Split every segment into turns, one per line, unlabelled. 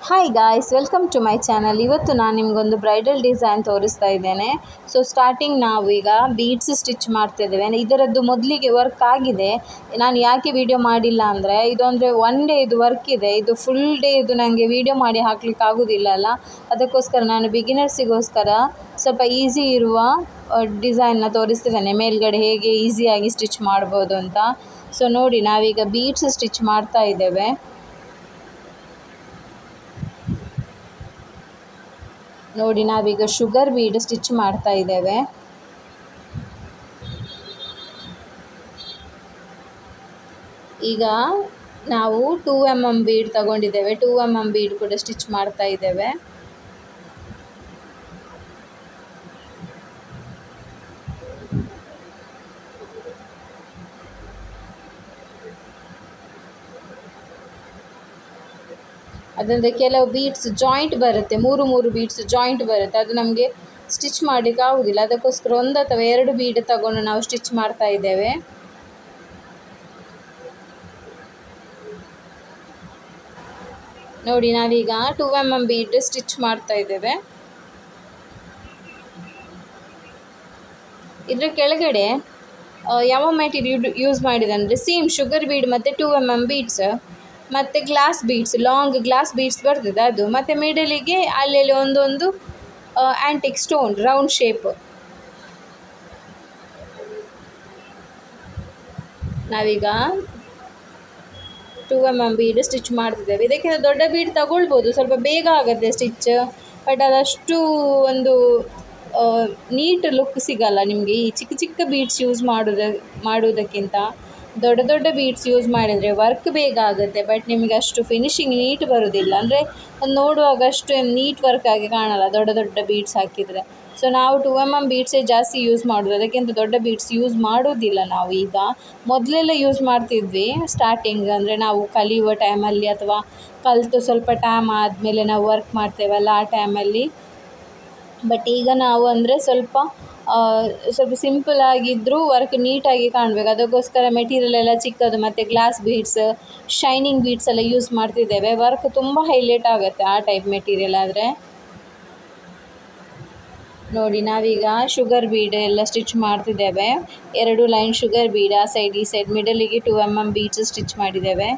hi guys welcome to my channel ಇವತ್ತು ನಾನು ನಿಮಗೊಂದು ಬ್ರೈಡಲ್ ಡಿಸೈನ್ ತೋರಿಸ್ತಾ ಇದ್ದೇನೆ ಸೊ ಸ್ಟಾರ್ಟಿಂಗ್ ನಾವು ಈಗ ಬೀಡ್ಸ್ ಸ್ಟಿಚ್ ಮಾಡ್ತಿದ್ದೇವೆ ಇದರದ್ದು ಮೊದಲಿಗೆ ವರ್ಕ್ ಆಗಿದೆ ನಾನು ಯಾಕೆ ವಿಡಿಯೋ ಮಾಡಿಲ್ಲ ಅಂದರೆ ಇದು ಅಂದರೆ ಒನ್ ಡೇ ಇದು ವರ್ಕ್ ಇದೆ ಇದು ಫುಲ್ ಡೇ ಇದು ನನಗೆ ವಿಡಿಯೋ ಮಾಡಿ ಹಾಕ್ಲಿಕ್ಕೆ ಆಗೋದಿಲ್ಲ ಅಲ್ಲ ಅದಕ್ಕೋಸ್ಕರ ನಾನು ಬಿಗಿನರ್ಸಿಗೋಸ್ಕರ ಸ್ವಲ್ಪ ಈಸಿ ಇರುವ ಡಿಸೈನ್ನ ತೋರಿಸ್ತಿದ್ದೇನೆ ಮೇಲ್ಗಡೆ ಹೇಗೆ ಈಸಿಯಾಗಿ ಸ್ಟಿಚ್ ಮಾಡ್ಬೋದು ಅಂತ ಸೊ ನೋಡಿ ನಾವೀಗ ಬೀಡ್ಸ್ ಸ್ಟಿಚ್ ಮಾಡ್ತಾ ಇದ್ದೇವೆ ನೋಡಿ ನಾವೀಗ ಶುಗರ್ ಬೀಡ್ ಸ್ಟಿಚ್ ಮಾಡ್ತಾ ಇದ್ದೇವೆ ಈಗ ನಾವು ಟೂ ಎಮ್ ಎಮ್ ಬೀಡ್ ತಗೊಂಡಿದ್ದೇವೆ ಟೂ ಎಮ್ ಎಮ್ ಬೀಡ್ ಕೂಡ ಸ್ಟಿಚ್ ಮಾಡ್ತಾ ಇದ್ದೇವೆ ಅದಂದರೆ ಕೆಲವು ಬೀಡ್ಸ್ ಜಾಯಿಂಟ್ ಬರುತ್ತೆ ಮೂರು ಮೂರು ಬೀಡ್ಸ್ ಜಾಯಿಂಟ್ ಬರುತ್ತೆ ಅದು ನಮಗೆ ಸ್ಟಿಚ್ ಮಾಡಲಿಕ್ಕೆ ಆಗೋದಿಲ್ಲ ಅದಕ್ಕೋಸ್ಕರ ಒಂದು ಅಥವಾ ಎರಡು ಬೀಡ್ ತಗೊಂಡು ನಾವು ಸ್ಟಿಚ್ ಮಾಡ್ತಾ ಇದ್ದೇವೆ ನೋಡಿ ನಾವೀಗ two M M bead stitch ಮಾಡ್ತಾ ಇದ್ದೇವೆ ಇದರ ಕೆಳಗಡೆ ಯಾವ ಮೆಟೀರಿಯಲ್ ಯೂಸ್ ಮಾಡಿದೆ ಅಂದರೆ ಸೇಮ್ ಶುಗರ್ ಬೀಡ್ ಮತ್ತು ಟೂ ಎಮ್ ಎಮ್ ಬೀಡ್ಸ್ ಮತ್ತು glass beads long glass beads ಬರ್ತದೆ ಅದು ಮತ್ತು ಮಿಡಲಿಗೆ ಅಲ್ಲೆಲ್ಲಿ ಒಂದೊಂದು ಆ್ಯಂಟಿಕ್ ಸ್ಟೋನ್ ರೌಂಡ್ ಶೇಪ್ ನಾವೀಗ two M M bead stitch ಮಾಡ್ತಿದ್ದೇವೆ ಇದಕ್ಕಿಂತ ದೊಡ್ಡ ಬೀಡ್ ತಗೊಳ್ಬೋದು ಸ್ವಲ್ಪ ಬೇಗ ಆಗುತ್ತೆ ಸ್ಟಿಚ್ ಬಟ್ ಅದಷ್ಟು ಒಂದು ನೀಟ್ ಲುಕ್ ಸಿಗಲ್ಲ ನಿಮಗೆ ಈ ಚಿಕ್ಕ ಚಿಕ್ಕ ಬೀಡ್ಸ್ ಯೂಸ್ ಮಾಡೋದ ಮಾಡುವುದಕ್ಕಿಂತ ದೊಡ್ಡ ದೊಡ್ಡ ಬೀಡ್ಸ್ ಯೂಸ್ ಮಾಡಿದರೆ ವರ್ಕ್ ಬೇಗ ಆಗುತ್ತೆ ಬಟ್ ನಿಮಗೆ ಅಷ್ಟು ಫಿನಿಶಿಂಗ್ ನೀಟ್ ಬರೋದಿಲ್ಲ ಅಂದರೆ ಅದು ನೋಡುವಾಗ ಅಷ್ಟು ನೀಟ್ ವರ್ಕ್ ಆಗಿ ಕಾಣಲ್ಲ ದೊಡ್ಡ ದೊಡ್ಡ ಬೀಡ್ಸ್ ಹಾಕಿದರೆ ಸೊ ನಾವು ಟು ಎಮ್ ಎಮ್ ಬೀಡ್ಸೇ ಜಾಸ್ತಿ ಯೂಸ್ ಮಾಡೋದು ಅದಕ್ಕಿಂತ ದೊಡ್ಡ ಬೀಡ್ಸ್ ಯೂಸ್ ಮಾಡೋದಿಲ್ಲ ನಾವು ಈಗ ಮೊದಲೆಲ್ಲ ಯೂಸ್ ಮಾಡ್ತಿದ್ವಿ ಸ್ಟಾರ್ಟಿಂಗ್ ಅಂದರೆ ನಾವು ಕಲಿಯುವ ಟೈಮಲ್ಲಿ ಅಥವಾ ಕಲಿತು ಸ್ವಲ್ಪ ಟೈಮ್ ಆದಮೇಲೆ ನಾವು ವರ್ಕ್ ಮಾಡ್ತೇವಲ್ಲ ಆ ಟೈಮಲ್ಲಿ ಬಟ್ ಈಗ ನಾವು ಅಂದರೆ ಸ್ವಲ್ಪ ಸ್ವಲ್ಪ ಸಿಂಪಲ್ ಆಗಿದ್ದರೂ ವರ್ಕ್ ನೀಟಾಗಿ ಕಾಣಬೇಕು ಅದಕ್ಕೋಸ್ಕರ ಮೆಟೀರಿಯಲ್ ಎಲ್ಲ ಚಿಕ್ಕದು ಮತ್ತು ಗ್ಲಾಸ್ ಬೀಡ್ಸ್ ಶೈನಿಂಗ್ ಬೀಡ್ಸ್ ಎಲ್ಲ ಯೂಸ್ ಮಾಡ್ತಿದ್ದೇವೆ ವರ್ಕ್ ತುಂಬ ಹೈಲೈಟ್ ಆಗುತ್ತೆ ಆ ಟೈಪ್ ಮೆಟೀರಿಯಲ್ ಆದರೆ ನೋಡಿ ನಾವೀಗ ಶುಗರ್ ಬೀಡ್ ಎಲ್ಲ ಸ್ಟಿಚ್ ಮಾಡ್ತಿದ್ದೇವೆ ಎರಡು ಲೈನ್ ಶುಗರ್ ಬೀಡ್ ಆ ಸೈಡ್ ಈ ಸೈಡ್ ಮಿಡಲಿಗೆ two M M beads stitch ಮಾಡಿದ್ದೇವೆ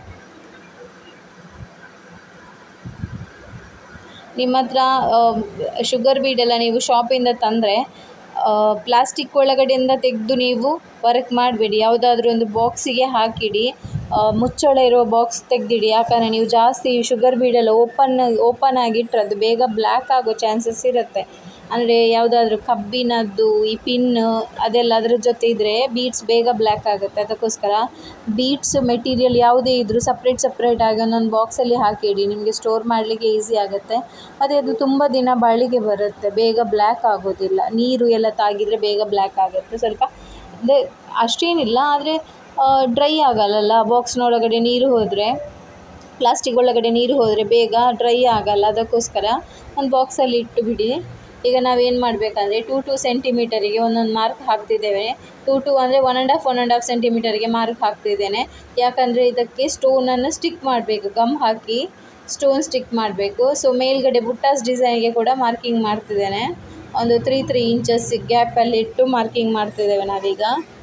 ನಿಮ್ಮ ಹತ್ರ ಶುಗರ್ ಬೀಡೆಲ್ಲ ನೀವು ಶಾಪಿಂದ ತಂದರೆ ಪ್ಲಾಸ್ಟಿಕ್ ಒಳಗಡೆಯಿಂದ ತೆಗೆದು ನೀವು ವರ್ಕ್ ಮಾಡಬೇಡಿ ಯಾವುದಾದ್ರೂ ಒಂದು ಬಾಕ್ಸಿಗೆ ಹಾಕಿಡಿ ಮುಚ್ಚಳ ಇರೋ ಬಾಕ್ಸ್ ತೆಗೆದಿಡಿ ಯಾಕಂದರೆ ನೀವು ಜಾಸ್ತಿ ಶುಗರ್ ಬೀಡೆಲ್ಲ ಓಪನ್ ಓಪನ್ ಆಗಿಟ್ಟರೆ ಅದು ಬೇಗ ಬ್ಲ್ಯಾಕ್ ಆಗೋ ಚಾನ್ಸಸ್ ಇರುತ್ತೆ ಅಂದರೆ ಯಾವುದಾದ್ರೂ ಕಬ್ಬಿನದ್ದು ಈ ಪಿನ್ ಅದೆಲ್ಲ ಅದರ ಜೊತೆ ಇದ್ದರೆ ಬೀಡ್ಸ್ ಬೇಗ ಬ್ಲ್ಯಾಕ್ ಆಗುತ್ತೆ ಅದಕ್ಕೋಸ್ಕರ ಬೀಡ್ಸ್ ಮೆಟೀರಿಯಲ್ ಯಾವುದೇ ಇದ್ದರೂ ಸಪ್ರೇಟ್ ಸಪ್ರೇಟಾಗಿ ಒಂದೊಂದು ಬಾಕ್ಸಲ್ಲಿ ಹಾಕಿಡಿ ನಿಮಗೆ ಸ್ಟೋರ್ ಮಾಡಲಿಕ್ಕೆ ಈಸಿ ಆಗುತ್ತೆ ಮತ್ತು ಅದು ತುಂಬ ದಿನ ಬಾಳಿಕೆ ಬರುತ್ತೆ ಬೇಗ ಬ್ಲ್ಯಾಕ್ ಆಗೋದಿಲ್ಲ ನೀರು ಎಲ್ಲ ತಾಗಿದರೆ ಬೇಗ ಬ್ಲ್ಯಾಕ್ ಆಗುತ್ತೆ ಸ್ವಲ್ಪ ಅಂದರೆ ಅಷ್ಟೇನಿಲ್ಲ ಆದರೆ ಡ್ರೈ ಆಗಲ್ಲಲ್ಲ ಬಾಕ್ಸ್ನೊಳಗಡೆ ನೀರು ಹೋದರೆ ಪ್ಲಾಸ್ಟಿಕ್ ಒಳಗಡೆ ನೀರು ಹೋದರೆ ಬೇಗ ಡ್ರೈ ಆಗಲ್ಲ ಅದಕ್ಕೋಸ್ಕರ ಒಂದು ಬಾಕ್ಸಲ್ಲಿ ಇಟ್ಟು ಬಿಡಿ ಈಗ ನಾವೇನು ಮಾಡಬೇಕಂದ್ರೆ ಟೂ ಟೂ ಸೆಂಟಿಮೀಟರಿಗೆ ಒಂದೊಂದು ಮಾರ್ಕ್ ಹಾಕ್ತಿದ್ದೇವೆ ಟೂ ಟೂ ಅಂದರೆ one and half one and half ಸೆಂಟಿಮೀಟರ್ಗೆ ಮಾರ್ಕ್ ಹಾಕ್ತಿದ್ದೇನೆ ಯಾಕಂದರೆ ಇದಕ್ಕೆ ಸ್ಟೋನನ್ನು ಸ್ಟಿಕ್ ಮಾಡಬೇಕು ಗಮ್ ಹಾಕಿ ಸ್ಟೋನ್ ಸ್ಟಿಕ್ ಮಾಡಬೇಕು ಸೊ ಮೇಲ್ಗಡೆ ಬುಟ್ಟಾಸ್ ಡಿಸೈನ್ಗೆ ಕೂಡ ಮಾರ್ಕಿಂಗ್ ಮಾಡ್ತಿದ್ದೇನೆ ಒಂದು ತ್ರೀ ತ್ರೀ ಇಂಚಸ್ ಗ್ಯಾಪಲ್ಲಿ ಇಟ್ಟು ಮಾರ್ಕಿಂಗ್ ಮಾಡ್ತಿದ್ದೇವೆ ನಾವೀಗ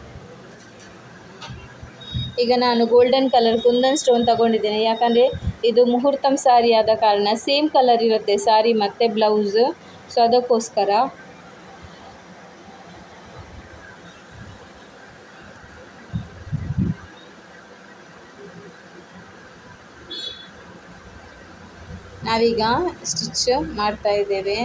ಈಗ ನಾನು ಗೋಲ್ಡನ್ ಕಲರ್ ಕುಂದನ್ ಸ್ಟೋನ್ ತಗೊಂಡಿದ್ದೇನೆ ಯಾಕಂದರೆ ಇದು ಮುಹೂರ್ತಂ ಸಾರಿ ಆದ ಕಾರಣ ಸೇಮ್ ಕಲರ್ ಇರುತ್ತೆ ಸಾರಿ ಮತ್ತು ಬ್ಲೌಸ್ ಸೊ ಅದಕ್ಕೋಸ್ಕರ ನಾವೀಗ ಸ್ಟಿಚ್ ಮಾಡ್ತಾ ಇದ್ದೇವೆ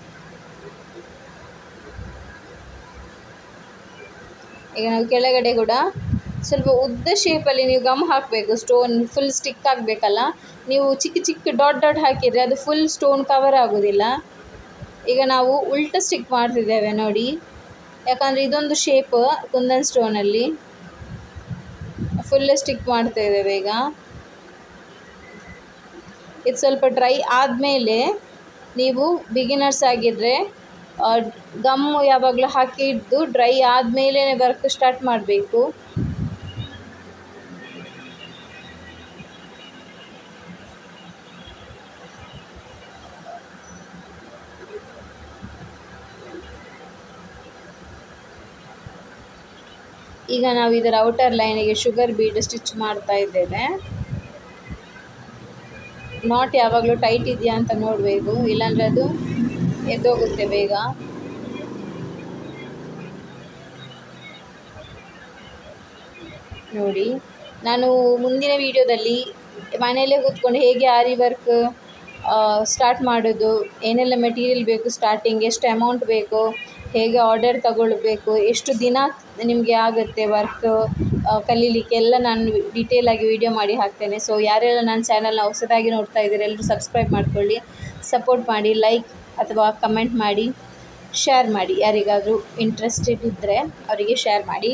ಈಗ ನಾವು ಕೆಳಗಡೆ ಕೂಡ ಸ್ವಲ್ಪ ಉದ್ದ ಶೇಪಲ್ಲಿ ನೀವು ಗಮ್ ಹಾಕಬೇಕು ಸ್ಟೋನ್ ಫುಲ್ ಸ್ಟಿಕ್ ಆಗಬೇಕಲ್ಲ ನೀವು ಚಿಕ್ಕ ಚಿಕ್ಕ ಡಾಟ್ ಡಾಟ್ ಹಾಕಿದರೆ ಅದು ಫುಲ್ ಸ್ಟೋನ್ ಕವರ್ ಆಗೋದಿಲ್ಲ ಈಗ ನಾವು ಉಲ್ಟ ಸ್ಟಿಕ್ ಮಾಡ್ತಿದ್ದೇವೆ ನೋಡಿ ಯಾಕಂದರೆ ಇದೊಂದು ಶೇಪ್ ಕುಂದನ್ ಸ್ಟೋನಲ್ಲಿ ಫುಲ್ ಸ್ಟಿಕ್ ಮಾಡ್ತಾ ಇದ್ದೇವೆ ಈಗ ಇದು ಸ್ವಲ್ಪ ಡ್ರೈ ಆದಮೇಲೆ ನೀವು ಬಿಗಿನರ್ಸ್ ಆಗಿದ್ದರೆ ಗಮ್ಮು ಯಾವಾಗಲೂ ಹಾಕಿದ್ದು ಡ್ರೈ ಆದಮೇಲೆ ವರ್ಕ್ ಸ್ಟಾರ್ಟ್ ಮಾಡಬೇಕು ಈಗ ನಾವು ಇದರ ಔಟರ್ ಲೈನಿಗೆ ಶುಗರ್ ಬೀಡ್ ಸ್ಟಿಚ್ ಮಾಡ್ತಾ ಇದ್ದೇವೆ ನಾಟ್ ಯಾವಾಗಲೂ ಟೈಟ್ ಇದೆಯಾ ಅಂತ ನೋಡಬೇಕು ಇಲ್ಲಾಂದರೆ ಅದು ಎದ್ದೋಗುತ್ತೆ ಬೇಗ ನೋಡಿ ನಾನು ಮುಂದಿನ ವಿಡಿಯೋದಲ್ಲಿ ಮನೆಯಲ್ಲೇ ಕೂತ್ಕೊಂಡು ಹೇಗೆ ಆರಿ ವರ್ಕ್ ಸ್ಟಾರ್ಟ್ ಮಾಡೋದು ಏನೆಲ್ಲ ಮೆಟೀರಿಯಲ್ ಬೇಕು ಸ್ಟಾರ್ಟಿಂಗ್ ಎಷ್ಟು ಅಮೌಂಟ್ ಬೇಕು ಹೇಗೆ ಆರ್ಡರ್ ತಗೊಳ್ಬೇಕು ಎಷ್ಟು ದಿನ ನಿಮಗೆ ಆಗುತ್ತೆ ವರ್ಕ್ ಕಲೀಲಿಕ್ಕೆ ಎಲ್ಲ ನಾನು ಡೀಟೇಲಾಗಿ ವಿಡಿಯೋ ಮಾಡಿ ಹಾಕ್ತೇನೆ ಸೊ ಯಾರೆಲ್ಲ ನನ್ನ ಚಾನಲ್ನ ಹೊಸದಾಗಿ ನೋಡ್ತಾ ಇದ್ದೀರಿ ಎಲ್ಲರೂ ಸಬ್ಸ್ಕ್ರೈಬ್ ಮಾಡ್ಕೊಳ್ಳಿ ಸಪೋರ್ಟ್ ಮಾಡಿ ಲೈಕ್ ಅಥವಾ ಕಮೆಂಟ್ ಮಾಡಿ ಶೇರ್ ಮಾಡಿ ಯಾರಿಗಾದರೂ ಇಂಟ್ರೆಸ್ಟೆಡ್ ಇದ್ದರೆ ಅವರಿಗೆ ಶೇರ್ ಮಾಡಿ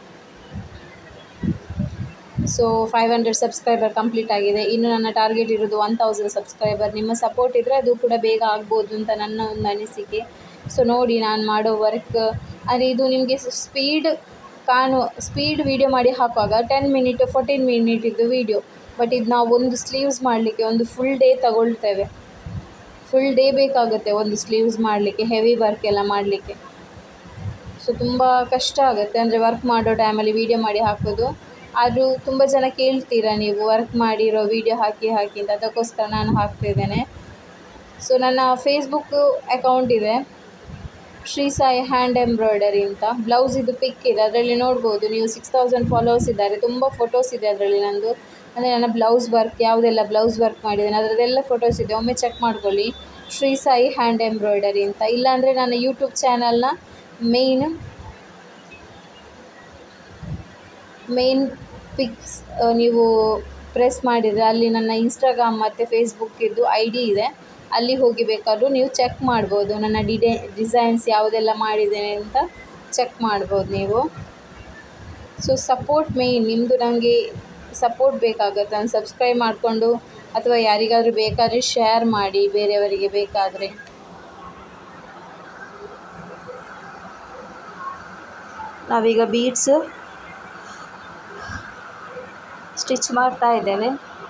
so five hundred subscriber complete ಆಗಿದೆ ಇನ್ನು ನನ್ನ ಟಾರ್ಗೆಟ್ ಇರೋದು ಒನ್ ತೌಸಂಡ್ ಸಬ್ಸ್ಕ್ರೈಬರ್ ನಿಮ್ಮ ಸಪೋರ್ಟ್ ಇದ್ದರೆ ಅದು ಕೂಡ ಬೇಗ ಆಗ್ಬೋದು ಅಂತ ನನ್ನ ಒಂದು ಅನಿಸಿಕೆ ಸೊ ನೋಡಿ ನಾನು ಮಾಡೋ ವರ್ಕ್ ಅಂದರೆ ಇದು ನಿಮಗೆ ಸ್ಪೀಡ್ ಕಾಣುವ ಸ್ಪೀಡ್ ವೀಡಿಯೋ ಮಾಡಿ ಹಾಕುವಾಗ ಟೆನ್ ಮಿನಿಟ್ ಫೋರ್ಟೀನ್ ಮಿನಿಟ್ ಇದ್ದು ವೀಡಿಯೋ ಬಟ್ ಇದು ನಾವು ಒಂದು ಸ್ಲೀವ್ಸ್ ಮಾಡಲಿಕ್ಕೆ ಒಂದು ಫುಲ್ ಡೇ ತಗೊಳ್ತೇವೆ ಫುಲ್ ಡೇ ಬೇಕಾಗುತ್ತೆ ಒಂದು ಸ್ಲೀವ್ಸ್ ಮಾಡಲಿಕ್ಕೆ ಹೆವಿ ವರ್ಕ್ ಎಲ್ಲ ಮಾಡಲಿಕ್ಕೆ ಸೊ ತುಂಬ ಕಷ್ಟ ಆಗುತ್ತೆ ಅಂದರೆ ವರ್ಕ್ ಮಾಡೋ ಟೈಮಲ್ಲಿ ವೀಡಿಯೋ ಮಾಡಿ ಹಾಕೋದು ಆದರೂ ತುಂಬ ಜನ ಕೇಳ್ತೀರಾ ನೀವು ವರ್ಕ್ ಮಾಡಿರೋ ವೀಡಿಯೋ ಹಾಕಿ ಹಾಕಿ ಅಂತ ಅದಕ್ಕೋಸ್ಕರ ನಾನು ಹಾಕ್ತಿದ್ದೇನೆ ಸೊ ನನ್ನ ಫೇಸ್ಬುಕ್ ಅಕೌಂಟ್ ಇದೆ ಶ್ರೀ ಸಾಯಿ ಹ್ಯಾಂಡ್ ಎಂಬ್ರಾಯ್ಡರಿ ಅಂತ ಬ್ಲೌಸ್ ಇದು ಪಿಕ್ ಇದೆ ಅದರಲ್ಲಿ ನೋಡ್ಬೋದು ನೀವು ಸಿಕ್ಸ್ ತೌಸಂಡ್ ಫಾಲೋವರ್ಸ್ ಇದ್ದಾರೆ ತುಂಬ ಫೋಟೋಸ್ ಇದೆ ಅದರಲ್ಲಿ ನಂದು ಅಂದರೆ ನನ್ನ ಬ್ಲೌಸ್ ವರ್ಕ್ ಯಾವುದೆಲ್ಲ ಬ್ಲೌಸ್ ವರ್ಕ್ ಮಾಡಿದ್ದೇನೆ ಅದರದ್ದೆಲ್ಲ ಫೋಟೋಸ್ ಇದೆ ಒಮ್ಮೆ ಚೆಕ್ ಮಾಡ್ಕೊಳ್ಳಿ ಶ್ರೀ ಸಾಯಿ ಹ್ಯಾಂಡ್ ಎಂಬ್ರಾಯ್ಡರಿ ಅಂತ ಇಲ್ಲಾಂದರೆ ನನ್ನ ಯೂಟ್ಯೂಬ್ ಚಾನಲ್ನ ಮೇಯ್ನ್ ಮೇನ್ ಪಿಕ್ಸ್ ನೀವು ಪ್ರೆಸ್ ಮಾಡಿದರೆ ಅಲ್ಲಿ ನನ್ನ ಇನ್ಸ್ಟಾಗ್ರಾಮ್ ಮತ್ತು ಫೇಸ್ಬುಕ್ಕಿದ್ದು ಐ ಡಿ ಇದೆ ಅಲ್ಲಿ ಹೋಗಿ ಬೇಕಾದರೂ ನೀವು ಚೆಕ್ ಮಾಡ್ಬೋದು ನನ್ನ ಡಿಡೈ ಡಿಸೈನ್ಸ್ ಯಾವುದೆಲ್ಲ ಮಾಡಿದ್ದೇನೆ ಅಂತ ಚೆಕ್ ಮಾಡ್ಬೋದು ನೀವು ಸೊ ಸಪೋರ್ಟ್ ಮೇಯ್ನ್ ನಿಮ್ಮದು ನನಗೆ ಸಪೋರ್ಟ್ ಬೇಕಾಗುತ್ತೆ ನಾನು ಸಬ್ಸ್ಕ್ರೈಬ್ ಮಾಡಿಕೊಂಡು ಅಥವಾ ಯಾರಿಗಾದರೂ ಬೇಕಾದರೆ ಶೇರ್ ಮಾಡಿ ಬೇರೆಯವರಿಗೆ ಬೇಕಾದರೆ ನಾವೀಗ ಬೀಡ್ಸ್ ಸ್ಟಿಚ್ ಮಾಡ್ತಾ ಇದ್ದೇನೆ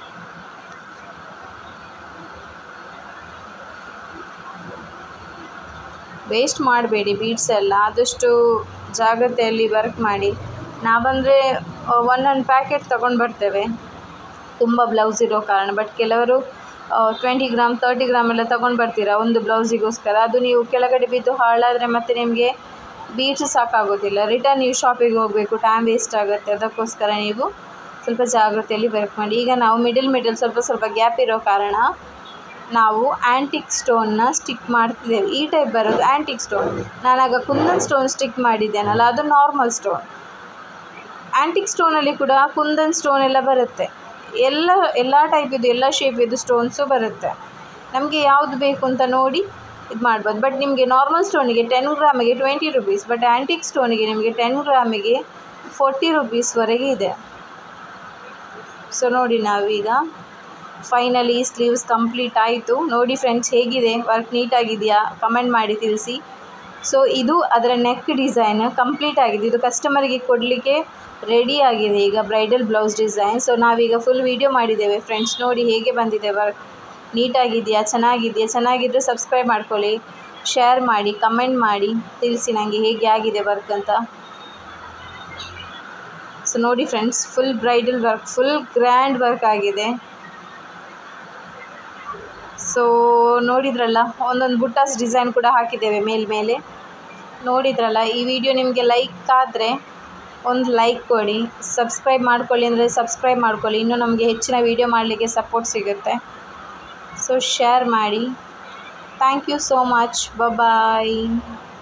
ವೇಸ್ಟ್ ಮಾಡಬೇಡಿ ಬೀಡ್ಸ್ ಎಲ್ಲ ಆದಷ್ಟು ಜಾಗ್ರತೆಯಲ್ಲಿ ವರ್ಕ್ ಮಾಡಿ ನಾವಂದರೆ ಒಂದೊಂದು ಪ್ಯಾಕೆಟ್ ತೊಗೊಂಡು ಬರ್ತೇವೆ ತುಂಬ ಬ್ಲೌಸ್ ಇರೋ ಕಾರಣ ಬಟ್ ಕೆಲವರು ಟ್ವೆಂಟಿ ಗ್ರಾಮ್ ತರ್ಟಿ ಗ್ರಾಮ್ ಎಲ್ಲ ತೊಗೊಂಡು ಬರ್ತೀರಾ ಒಂದು ಬ್ಲೌಸಿಗೋಸ್ಕರ ಅದು ನೀವು ಕೆಳಗಡೆ ಬಿದ್ದು ಹಾಳಾದರೆ ಮತ್ತೆ ನಿಮಗೆ ಬೀಡ್ಸ್ ಸಾಕಾಗೋದಿಲ್ಲ ರಿಟರ್ನ್ ನೀವು ಶಾಪಿಗೆ ಹೋಗಬೇಕು ಟೈಮ್ ವೇಸ್ಟ್ ಆಗುತ್ತೆ ಅದಕ್ಕೋಸ್ಕರ ನೀವು ಸ್ವಲ್ಪ ಜಾಗ್ರತೆಯಲ್ಲಿ ವರ್ಕ್ ಮಾಡಿ ಈಗ ನಾವು ಮಿಡಲ್ ಮಿಡಲ್ ಸ್ವಲ್ಪ ಸ್ವಲ್ಪ ಗ್ಯಾಪ್ ಇರೋ ಕಾರಣ ನಾವು ಆ್ಯಂಟಿಕ್ ಸ್ಟೋನ್ನ ಸ್ಟಿಕ್ ಮಾಡ್ತಿದ್ದೇವೆ ಈ ಟೈಪ್ ಬರೋದು ಆ್ಯಂಟಿಕ್ ಸ್ಟೋನ್ ನಾನಾಗ ಕುಂದನ್ ಸ್ಟೋನ್ ಸ್ಟಿಕ್ ಮಾಡಿದ್ದೇನಲ್ಲ ಅದು ನಾರ್ಮಲ್ ಸ್ಟೋನ್ ಆ್ಯಂಟಿಕ್ ಸ್ಟೋನಲ್ಲಿ ಕೂಡ ಕುಂದನ್ ಸ್ಟೋನ್ ಎಲ್ಲ ಬರುತ್ತೆ ಎಲ್ಲ ಎಲ್ಲ ಟೈಪಿದ್ದು ಎಲ್ಲ ಶೇಪಿದ್ದು ಸ್ಟೋನ್ಸು ಬರುತ್ತೆ ನಮಗೆ ಯಾವುದು ಬೇಕು ಅಂತ ನೋಡಿ ಇದು ಮಾಡ್ಬೋದು ಬಟ್ ನಿಮಗೆ ನಾರ್ಮಲ್ ಸ್ಟೋನಿಗೆ ಟೆನ್ ಗ್ರಾಮಿಗೆ ಟ್ವೆಂಟಿ ರುಪೀಸ್ ಬಟ್ ಆ್ಯಂಟಿಕ್ ಸ್ಟೋನಿಗೆ ನಿಮಗೆ ಟೆನ್ ಗ್ರಾಮಿಗೆ ಫೋರ್ಟಿ ರುಪೀಸ್ವರೆಗೆ ಇದೆ ಸೊ ನೋಡಿ ನಾವೀಗ ಫೈನಲಿ ಸ್ಲೀವ್ಸ್ ಕಂಪ್ಲೀಟ್ ಆಯಿತು ನೋಡಿ ಫ್ರೆಂಡ್ಸ್ ಹೇಗಿದೆ ವರ್ಕ್ ನೀಟಾಗಿದೆಯಾ ಕಮೆಂಟ್ ಮಾಡಿ ತಿಳಿಸಿ ಸೊ ಇದು ಅದರ ನೆಕ್ ಡಿಸೈನ್ ಕಂಪ್ಲೀಟ್ ಆಗಿದೆ ಇದು ಕಸ್ಟಮರಿಗೆ ಕೊಡಲಿಕ್ಕೆ ರೆಡಿ ಆಗಿದೆ ಈಗ ಬ್ರೈಡಲ್ ಬ್ಲೌಸ್ ಡಿಸೈನ್ ಸೊ ನಾವೀಗ ಫುಲ್ ವೀಡಿಯೋ ಮಾಡಿದ್ದೇವೆ ಫ್ರೆಂಡ್ಸ್ ನೋಡಿ ಹೇಗೆ ಬಂದಿದೆ ವರ್ಕ್ ನೀಟಾಗಿದೆಯಾ ಚೆನ್ನಾಗಿದೆಯಾ ಚೆನ್ನಾಗಿದ್ದರೆ ಸಬ್ಸ್ಕ್ರೈಬ್ ಮಾಡ್ಕೊಳ್ಳಿ ಶೇರ್ ಮಾಡಿ ಕಮೆಂಟ್ ಮಾಡಿ ತಿಳಿಸಿ ನನಗೆ ಹೇಗೆ ಆಗಿದೆ ವರ್ಕ್ ಅಂತ ಸೊ ನೋಡಿ friends full bridal work full grand work ಆಗಿದೆ ಸೊ ನೋಡಿದ್ರಲ್ಲ ಒಂದೊಂದು ಬುಟ್ಟಾಸ್ ಡಿಸೈನ್ ಕೂಡ ಹಾಕಿದ್ದೇವೆ ಮೇಲ್ಮೇಲೆ ನೋಡಿದ್ರಲ್ಲ ಈ ವಿಡಿಯೋ ನಿಮಗೆ ಲೈಕ್ ಆದರೆ ಒಂದು ಲೈಕ್ ಕೊಡಿ ಸಬ್ಸ್ಕ್ರೈಬ್ ಮಾಡ್ಕೊಳ್ಳಿ ಅಂದರೆ ಸಬ್ಸ್ಕ್ರೈಬ್ ಮಾಡ್ಕೊಳ್ಳಿ ಇನ್ನೂ ನಮಗೆ ಹೆಚ್ಚಿನ ವೀಡಿಯೋ ಮಾಡಲಿಕ್ಕೆ ಸಪೋರ್ಟ್ ಸಿಗುತ್ತೆ ಸೊ ಶೇರ್ ಮಾಡಿ thank you so much bye